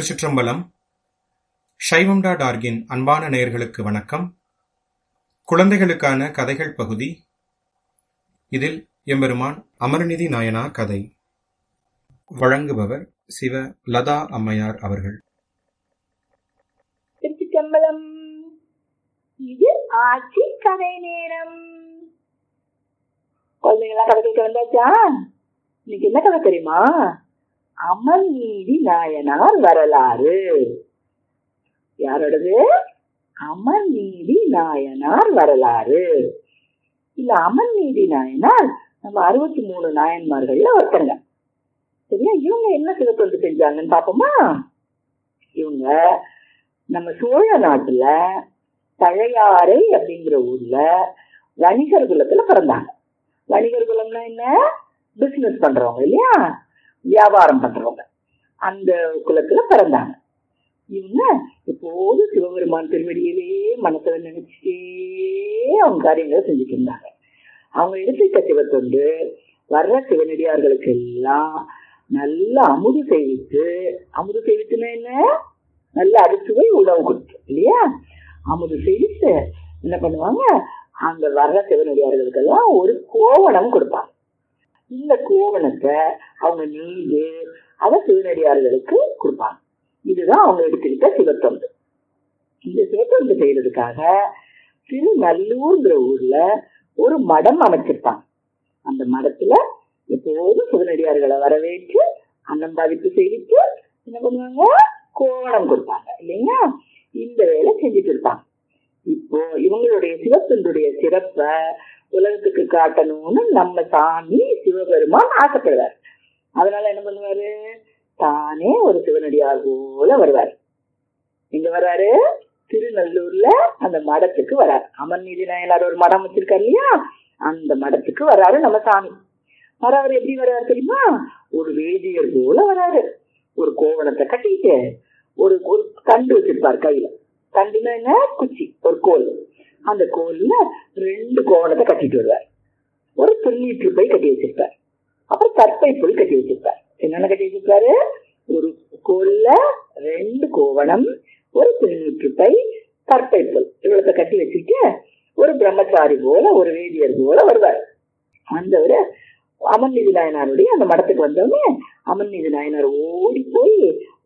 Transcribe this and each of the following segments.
திருச்சிற்றம்பலம் சைவம் டாட் ஆர்கின் அன்பான நேயர்களுக்கு வணக்கம் குழந்தைகளுக்கான கதைகள் பகுதி இதில் எம்பெருமான் அமரநிதி நாயனார் கதை வழங்குபவர் சிவ லதா அம்மையார் அவர்கள் திருச்சிற்றம்பலம் இது ஆட்சி கதை நேரம் குழந்தைங்களா கதை கேட்க வந்தாச்சா இன்னைக்கு என்ன கதை தெரியுமா அமர் நீதி நாயனார் வரலாறு யாரோடது அமர் நீதி நாயனார் வரலாறு இல்ல அமர் நீதி நாயனார் நம்ம அறுபத்தி மூணு நாயன்மார்கள்ல ஒருத்தங்க சரியா இவங்க என்ன சிவத்தொண்டு செஞ்சாங்கன்னு பாப்போமா இவங்க நம்ம சோழ நாட்டுல பழையாறை அப்படிங்கிற ஊர்ல வணிகர் குலத்துல பிறந்தாங்க வணிகர் குலம்னா என்ன பிசினஸ் பண்றவங்க இல்லையா வியாபாரம் பண்றவங்க அந்த குலத்துல பிறந்தாங்க இவங்க எப்போதும் சிவபெருமான் திருவடியிலே மனசுல நினைச்சிட்டே அவங்க காரியங்களை செஞ்சுட்டு இருந்தாங்க அவங்க எடுத்துக்கிட்ட சிவத்தொண்டு வர்ற சிவனடியார்களுக்கு எல்லாம் நல்ல அமுது செய்வித்து அமுது செய்வித்துனா என்ன நல்ல அரிசுவை உணவு கொடுத்து இல்லையா அமுது செய்வித்து என்ன பண்ணுவாங்க அங்க வர்ற சிவனடியார்களுக்கெல்லாம் ஒரு கோவணம் கொடுப்பாங்க இந்த கோவணத்தை அவங்க நீது அதை சிவனடியார்களுக்கு கொடுப்பாங்க இதுதான் அவங்க எடுத்துக்கிட்ட சிவத்தொண்டு இந்த சிவத்தொண்டு செய்யறதுக்காக திருநல்லூர்ங்கிற ஊர்ல ஒரு மடம் அமைச்சிருப்பாங்க அந்த மடத்துல எப்போதும் சிவனடியார்களை வரவேற்று அன்னம் பாதிப்பு செய்வித்து என்ன பண்ணுவாங்க கோவணம் கொடுப்பாங்க இல்லைங்களா இந்த வேலை செஞ்சுட்டு இருப்பாங்க இப்போ இவங்களுடைய சிவத்தொண்டுடைய சிறப்பை உலகத்துக்கு காட்டணும்னு நம்ம சாமி சிவபெருமான் ஆசைப்படுவார் அதனால என்ன பண்ணுவாரு தானே ஒரு சிவனடியார் போல வருவார் எங்க வர்றாரு திருநல்லூர்ல அந்த மடத்துக்கு வராரு அமர்நீதி நாயனார் ஒரு மடம் வச்சிருக்காரு இல்லையா அந்த மடத்துக்கு வராரு நம்ம சாமி வராரு எப்படி வர்றாரு தெரியுமா ஒரு வேதியர் போல வராரு ஒரு கோவணத்தை கட்டிட்டு ஒரு ஒரு கண்டு வச்சிருப்பார் கையில கண்டுனா என்ன குச்சி ஒரு கோல் அந்த கோல்ல ரெண்டு கோவணத்தை கட்டிட்டு வருவார் ஒரு துண்ணீற்று பை கட்டி வச்சிருப்பார் அப்புறம் தற்பை புல் கட்டி வச்சிருப்பார் என்னென்ன கட்டி வச்சிருப்பாரு ஒரு கோல்ல ரெண்டு கோவணம் ஒரு துண்ணூற்று பை தற்பை புல் இவ்வளத்தை கட்டி வச்சுட்டு ஒரு பிரம்மச்சாரி போல ஒரு வேதியர் போல வருவார் வந்தவர் அமர்நீதி நாயனாருடைய அந்த மடத்துக்கு வந்தோடனே அமர்நீதி நாயனார் ஓடி போய்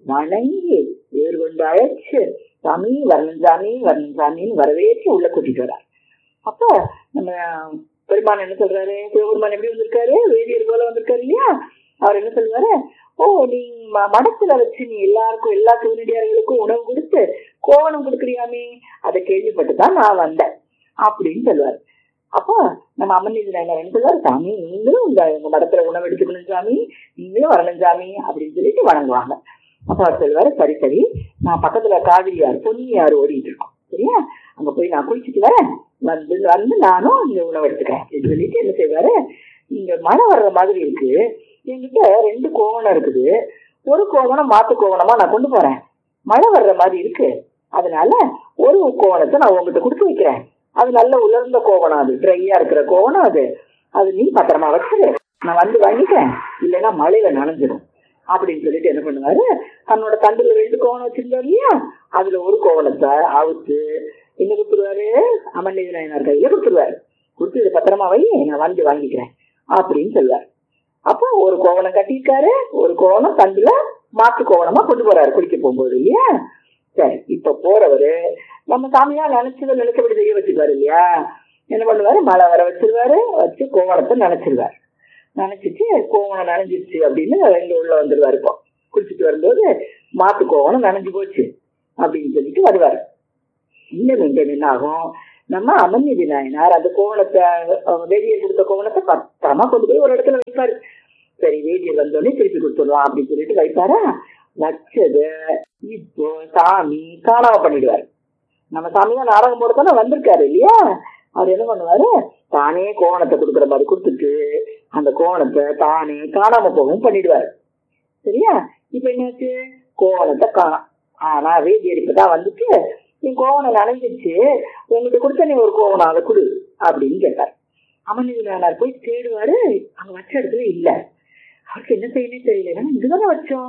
வணங்கி வேறு கொண்டு அழைச்சு சாமி வரணும் சாமி வரணும் சாமின்னு வரவேற்று உள்ள கூட்டிட்டு வரார் அப்ப நம்ம பெருமான் என்ன சொல்றாரு சிவபெருமான் எப்படி வந்திருக்காரு வேதியர் போல வந்திருக்காரு இல்லையா அவர் என்ன சொல்லுவாரு ஓ நீ மடத்துல வச்சு நீ எல்லாருக்கும் எல்லா சிவனடியார்களுக்கும் உணவு கொடுத்து கோவணம் கொடுக்குறியாமே அதை கேள்விப்பட்டுதான் நான் வந்தேன் அப்படின்னு சொல்லுவாரு அப்போ நம்ம அமர்நீதி நாயனர் என்ன சொல்லுவாரு சாமி நீங்களும் இந்த உங்க மடத்துல உணவு எடுத்துக்கணும் சாமி நீங்களும் வரணும் சாமி அப்படின்னு சொல்லிட்டு வணங்குவாங்க அப்ப அவர் சொல்லுவாரு சரி சரி நான் பக்கத்துல காவிரியார் பொன்னியார் ஓடிட்டு இருக்கோம் சரியா அங்க போய் நான் குளிச்சுட்டு வரேன் வந்து வந்து நானும் இங்க உணவு எடுத்துக்கிறேன் அப்படின்னு சொல்லிட்டு என்ன செய்வாரு இங்க மழை வர்ற மாதிரி இருக்கு என்கிட்ட ரெண்டு கோவணம் இருக்குது ஒரு கோவணம் மாத்து கோவணமா நான் கொண்டு போறேன் மழை வர்ற மாதிரி இருக்கு அதனால ஒரு கோவணத்தை நான் உங்ககிட்ட கொடுத்து வைக்கிறேன் அது நல்ல உலர்ந்த கோவணம் அது ட்ரையா இருக்கிற கோவணம் அது அது நீ பத்திரமா வச்சுரு நான் வந்து வாங்கிக்கிறேன் இல்லைன்னா மழையில நனைஞ்சிடும் அப்படின்னு சொல்லிட்டு என்ன பண்ணுவாரு தன்னோட தண்டுல ரெண்டு கோவணம் வச்சிருந்தாரு இல்லையா அதுல ஒரு கோவணத்தை அவுத்து என்ன கொடுத்துருவாரு அமர்நீதி நாயனார் கையில கொடுத்துருவாரு கொடுத்து இதை பத்திரமா வை நான் வந்து வாங்கிக்கிறேன் அப்படின்னு சொல்லுவார் அப்போ ஒரு கோவணம் கட்டியிருக்காரு ஒரு கோவணம் தண்டுல மாத்து கோவணமா கொண்டு போறாரு குளிக்க போகும்போது இல்லையா சரி இப்ப போறவரு நம்ம சாமியா நினைச்சதை நினைச்சபடி செய்ய வச்சுக்குவாரு இல்லையா என்ன பண்ணுவாரு மழை வர வச்சிருவாரு வச்சு கோவணத்தை நினைச்சிருவாரு நினைச்சிட்டு கோவணம் நனைஞ்சிருச்சு அப்படின்னு ரெண்டு உள்ள வந்துருவாரு இப்போ குளிச்சுட்டு வரும்போது மாத்து கோவணம் நனைஞ்சு போச்சு அப்படின்னு சொல்லிட்டு வருவாரு இன்னும் இன்றைய என்ன ஆகும் நம்ம அமர்நீதி நாயனார் அந்த கோவணத்தை வேதியர் கொடுத்த கோவணத்தை பத்திரமா கொண்டு போய் ஒரு இடத்துல வைப்பாரு சரி வேதியர் வந்தோடனே திருப்பி கொடுத்துடலாம் அப்படின்னு சொல்லிட்டு வைப்பாரா வச்சது இப்போ சாமி காணாம பண்ணிடுவாரு நம்ம சாமி தான் நாடகம் போடத்தானே வந்திருக்காரு இல்லையா அவர் என்ன பண்ணுவாரு தானே கோவணத்தை கொடுக்குற மாதிரி கொடுத்துட்டு அந்த கோவணத்தை தானே காணாம போகவும் பண்ணிடுவாரு சரியா இப்ப என்னாச்சு கோவணத்தை காணாம் ஆனா வேதியர் இப்பதான் வந்துட்டு என் கோவணம் நனைஞ்சிச்சு உங்ககிட்ட கொடுத்த நீ ஒரு கோவணம் அதை கொடு அப்படின்னு கேட்டார் அமர்நீதி நாயனார் போய் தேடுவாரு அங்க வச்ச இடத்துல இல்ல அவருக்கு என்ன செய்யணும் தெரியல ஏன்னா இங்கதானே வச்சோம்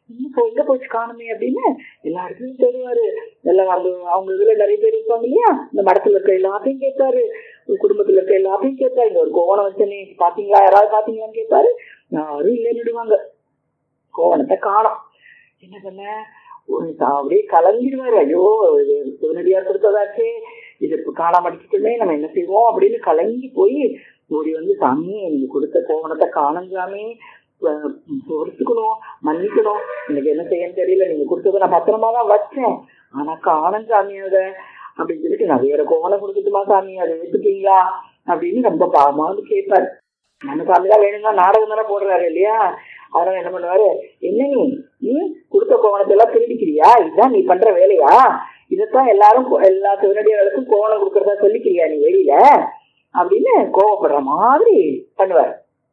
இன்னும் போ- எங்க போச்சு காணுமே அப்படின்னு எல்லா இடத்துலயும் தேடுவாரு எல்லாம் அவங்க அவங்க இதுல நிறைய பேர் இருப்பாங்க இல்லையா இந்த மடத்துல இருக்க எல்லாத்தையும் கேட்பாரு ஒரு குடும்பத்துல இருக்க எல்லாத்தையும் கேட்பாரு இங்க ஒரு கோவணம் வச்சனே பாத்தீங்களா யாராவது பாத்தீங்களான்னு கேட்பாரு யாரும் இல்லைன்னுடுவாங்க கோவணத்தை காணோம் என்ன பண்ண ஒரு சா- அப்படியே கலங்கிடுவாரு ஐயோ இது சிவனடியார் கொடுத்ததாச்சே இது இப்ப காணாம அடிச்சுட்டுமே நம்ம என்ன செய்வோம் அப்படின்னு கலங்கி போய் ஓடி வந்து சாமி நீங்க கொடுத்த கோவணத்தை காணும் சாமி அஹ் பொறுத்துக்கணும் மன்னிக்கணும் எனக்கு என்ன செய்யன்னு தெரியல நீங்க கொடுத்ததை நான் பத்திரமா தான் வச்சேன் ஆனா காணும் சாமி அத அப்படின்னு சொல்லிட்டு நான் வேற கோவணம் கொடுக்கட்டுமா சாமி அதை எடுத்துப்பீங்களா அப்படின்னு ரொம்ப பாவமா வந்து கேட்பாரு நம்ம சாமி தான் வேணும்னா நாடகம் தானே போடுறாரு இல்லையா அதனால என்ன பண்ணுவாரு என்ன நீ நீ கொடுத்த கோவணத்தை எல்லாம் திருடிக்கிறியா இதுதான் நீ பண்ற வேலையா இதைத்தான் எல்லாரும் கோ- எல்லா சிவனடியார்களுக்கும் கோவணம் கொடுக்கறதா சொல்லிக்கிறியா நீ வெளியில அப்படின்னு கோவப்படுற மாதிரி பண்ணுவார்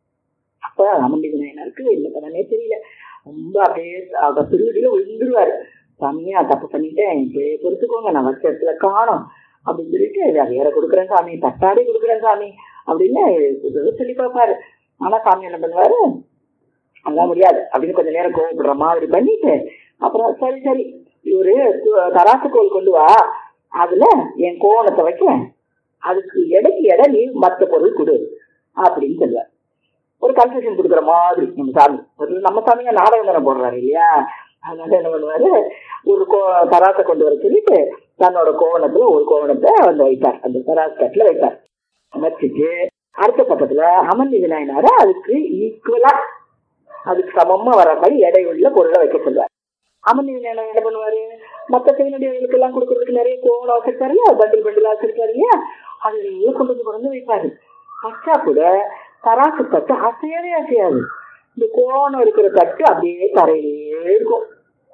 அப்ப அமண்டி விநாயகருக்கு என்ன பண்ணனே தெரியல ரொம்ப அப்படியே அவர் திருவடியில விழுந்துருவாரு சாமியா தப்பு பண்ணிட்டேன் இப்ப பொறுத்துக்கோங்க நான் வச்ச இடத்துல காணும் அப்படின்னு சொல்லிட்டு "இதை வேற கொடுக்குறேன் சாமி தட்டாடி கொடுக்குறேன் சாமி அப்படின்னு ஏதோ சொல்லி பார்ப்பாரு ஆனா சாமி என்ன பண்ணுவாரு அதெல்லாம் முடியாது அப்படின்னு கொஞ்ச நேரம் கோவப்படுற மாதிரி பண்ணிட்டு அப்புறம் சரி சரி ஒரு தராசு கோல் கொண்டு வா அதுல என் கோவணத்தை வைக்கிறேன் அதுக்கு எடைக்கு எடை நீ மத்த பொருள் கொடு அப்படின்னு சொல்லுவார் ஒரு கன்செஷன் கொடுக்குற மாதிரி நம்ம சாமி ஒரு நம்ம சாமிங்க நாடகம் தானே போடுறாரு இல்லையா அதனால என்ன பண்ணுவாரு ஒரு கோ தராசை கொண்டு வர சொல்லிட்டு தன்னோட கோவணத்துல ஒரு கோவணத்தை வந்து வைப்பார் அந்த தராசு கட்டுல வைப்பார் வச்சுட்டு அடுத்த பக்கத்துல அமன் விநாயனார அதுக்கு ஈக்குவலா அதுக்கு சமமா வர மாதிரி எடை உள்ள பொருளை வைக்க சொல்லுவார் அமன் விநாயனர் என்ன பண்ணுவாரு மத்த கைநடிகளுக்கு எல்லாம் கொடுக்கறதுக்கு நிறைய கோவணம் வச்சிருப்பாரு இல்லையா பண்டில் பண்டிலா வச்சிருப்பாரு இல்லையா அது எல்லாம் கொண்டு வந்து கொண்டு வந்து வைப்பாரு வச்சா கூட தராசு தட்டு அசையவே அசையாது இந்த கோவணம் இருக்கிற தட்டு அப்படியே தரையிலே இருக்கும்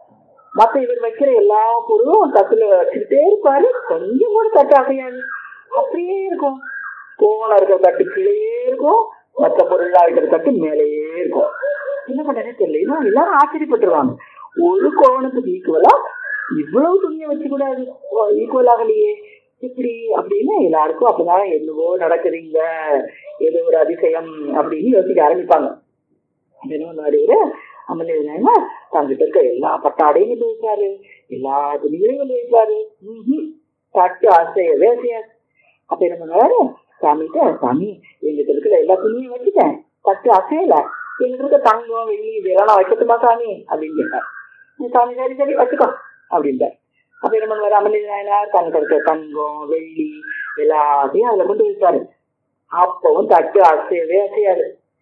மத்த இவர் வைக்கிற எல்லா பொருளும் தட்டுல வச்சுக்கிட்டே இருப்பாரு கொஞ்சம் கூட தட்டு அசையாது அப்படியே இருக்கும் கோவணம் இருக்கிற தட்டு கீழே இருக்கும் மற்ற பொருளா இருக்கிற தட்டு மேலேயே இருக்கும் என்ன பண்ணனே தெரியல இன்னும் எல்லாரும் ஆச்சரியப்பட்டுருவாங்க ஒரு கோவணத்துக்கு ஈக்குவலா இவ்வளவு துணியை வச்சு கூடாது ஈக்குவல் ஆகலையே இப்படி அப்படின்னு எல்லாருக்கும் அப்பதான் என்னவோ நடக்குதுங்க ஏதோ ஒரு அதிசயம் அப்படின்னு யோசிக்க ஆரம்பிப்பாங்க தினவனாடியோட அமலேனா தங்கிட்ட இருக்க எல்லா பட்டாடையும் கொண்டு வைப்பாரு எல்லா துணிகளையும் கொண்டு வைப்பாரு ம்ஹும். தட்டு அசையவே அசையாது அப்ப என்ன பண்ணுவாரு சாமிகிட்ட சாமி எங்கிட்ட இருக்கிற எல்லா துணியும் வச்சுட்டேன் தட்டு அசையல எங்கிட்ட இருக்க தங்கம் வெள்ளி இதெல்லாம் நான் வைக்கட்டுமா சாமி அப்படின்னு கேட்டார் சாமி சரி சரி வச்சுக்கோ அப்படின்ட்டார் அப்ப என்ன பண்ணுவாரு அமலி நாயனார் தங்கிட்ட இருக்க தங்கம் வெள்ளி எல்லாத்தையும் அதுல கொண்டு வைப்பாரு அப்பவும் தட்டு அசையவே அசையாது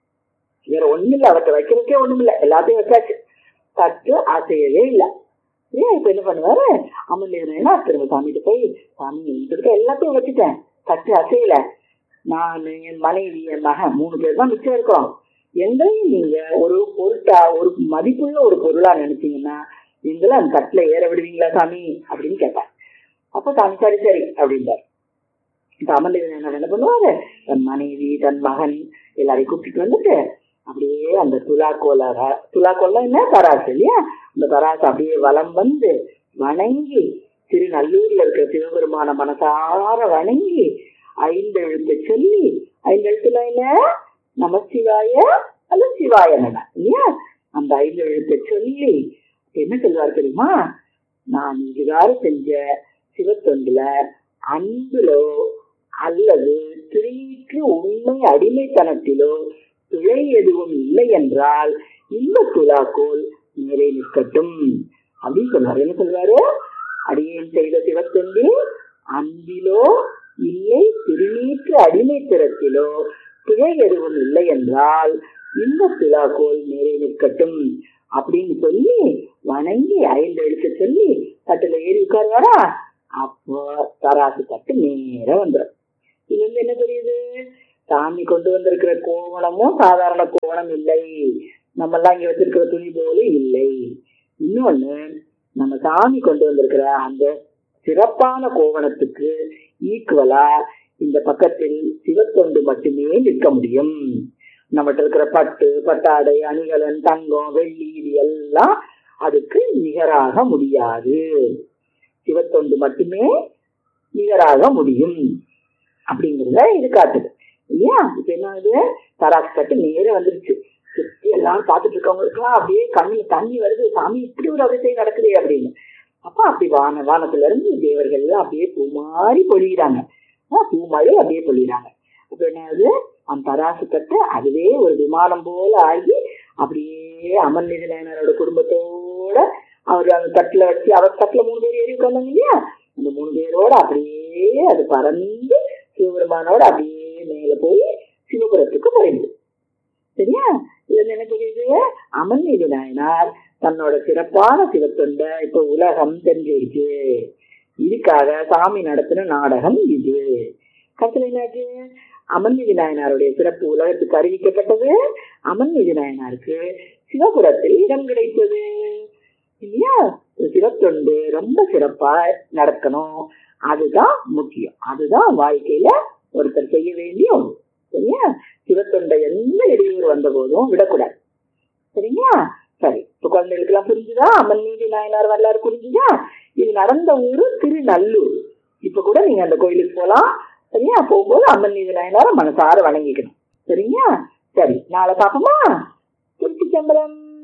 வேற ஒண்ணும் இல்ல அவர்கிட்ட வைக்கிறதுக்கே ஒண்ணும் இல்ல எல்லாத்தையும் வச்சாச்சு தட்டு அசையவே இல்ல ஏன் இப்ப என்ன பண்ணுவாரு அமல்லினா திரும்ப சாமிகிட்ட போய் சாமி என்கிட்ட இருக்க எல்லாத்தையும் வச்சுட்டேன் தட்டு அசையல நான் என் மனைவி என் மகன் மூணு பேர் தான் மிச்சம் இருக்கோம் எங்களையும் நீங்க ஒரு பொருட்டா ஒரு மதிப்புள்ள ஒரு பொருளா நினைச்சீங்கன்னா எங்களை அந்த தட்டுல ஏற விடுவீங்களா சாமி அப்படின்னு கேட்டார் அப்ப சாமி சரி சரி அப்படின்றார் இப்ப அமல்லிவன் என்ன பண்ணுவாரு தன் மனைவி தன் மகன் எல்லாரையும் கூப்பிட்டு வந்துட்டு அப்படியே அந்த துலாக்கோல துலாக்கோல்ல என்ன தராசு இல்லையா அந்த தராசு அப்படியே வலம் வந்து வணங்கி திருநல்லூர்ல இருக்கிற சிவபெருமான மனசார வணங்கி ஐந்து எழுத்து சொல்லி ஐந்து எழுத்துல என்ன நமசிவாய அல்ல சிவாய நம இல்லையா அந்த ஐந்து எழுத்தை சொல்லி என்ன சொல்வார் தெரியுமா நான் இதுகார செஞ்ச சிவத்தொண்டுல அன்புலோ அல்லது திருநீற்று உண்மை அடிமைத்தனத்திலோ பிழை எதுவும் இல்லை என்றால் இந்த துலாக்கோல் மேலே நிற்கட்டும் அப்படின்னு சொல்றாரு என்ன சொல்றாரு அடியேன் செய்த சிவத்தொண்டில் அன்பிலோ இல்லை திருநீற்று அடிமைத்தனத்திலோ பிழை எதுவும் இல்லை என்றால் இந்த துலாக்கோல் மேலே நிற்கட்டும் அப்படின்னு சொல்லி வணங்கி ஐந்து எழுத்து சொல்லி தட்டுல ஏறி உட்காருவாரா அப்போ தராசு தட்டு நேரம் வந்துடும் இது வந்து என்ன தெரியுது சாமி கொண்டு வந்திருக்கிற கோவணமும் சாதாரண கோவணம் இல்லை நம்ம எல்லாம் இங்க வச்சிருக்கிற துணி போல இல்லை இன்னொன்னு நம்ம சாமி கொண்டு வந்திருக்கிற அந்த சிறப்பான கோவணத்துக்கு ஈக்குவலா இந்த பக்கத்தில் சிவத்தொண்டு மட்டுமே நிற்க முடியும் நம்மகிட்ட இருக்கிற பட்டு பட்டாடை அணிகலன் தங்கம் வெள்ளி இது எல்லாம் அதுக்கு நிகராக முடியாது சிவத்தொண்டு மட்டுமே நிகராக முடியும் அப்படிங்கிறத இது காட்டுது இல்லையா இப்ப என்ன ஆகுது தராசு கட்டு நேர வந்துருச்சு சுத்தி எல்லாம் பார்த்துட்டு இருக்கவங்களுக்குலாம் அப்படியே கண்ணுல தண்ணி வருது சாமி இப்படி ஒரு அதிசயம் நடக்குதே அப்படின்னு அப்ப அப்படி வான வானத்துல இருந்து தேவர்கள் எல்லாம் அப்படியே பூ மாதிரி பொழிகிறாங்க ஆஹ் பூ மழை அப்படியே பொழிகிறாங்க அப்ப என்னது அந்த தராசு கட்டு அதுவே ஒரு விமானம் போல ஆகி அப்படியே அமர்நிதி நாயனரோட குடும்பத்தோட அவர் அந்த தட்டுல வச்சு அவர் தட்டுல மூணு பேர் ஏறி உட்காந்தாங்க இல்லையா அந்த மூணு பேரோட அப்படியே அது பறந்து சிவபெருமானோட அப்படியே மேல போய் சிவபுரத்துக்கு போயிடுது சரியா இதுல என்ன தெரியுது அமர்நீதி நாயனார் தன்னோட சிறப்பான சிவத்தொண்ட இப்ப உலகம் தெரிஞ்சிருச்சு இதுக்காக சாமி நடத்தின நாடகம் இது கருத்துல என்னாச்சு அமர்நீதி நாயனாருடைய சிறப்பு உலகத்துக்கு அறிவிக்கப்பட்டது அமர்நீதி நாயனாருக்கு சிவபுரத்தில் இடம் கிடைத்தது இல்லையா சிவத்தொண்டு ரொம்ப சிறப்பா நடக்கணும் அதுதான் முக்கியம் அதுதான் வாழ்க்கையில ஒருத்தர் செய்ய வேண்டிய ஒன்று சரியா சிவத்தொண்டை எந்த இடையூறு வந்த போதும் விடக்கூடாது சரிங்களா சரி இப்ப குழந்தைகளுக்கு எல்லாம் புரிஞ்சுதா அம்மன் நீதி நாயனார் வரலாறு புரிஞ்சுதா இது நடந்த ஊரு திருநல்லூர் இப்ப கூட நீங்க அந்த கோயிலுக்கு போலாம் சரியா போகும்போது அம்மன் நீதி நாயனார மனசார வணங்கிக்கணும் சரிங்களா சரி நாளை பாப்போமா திருச்சி சம்பரம்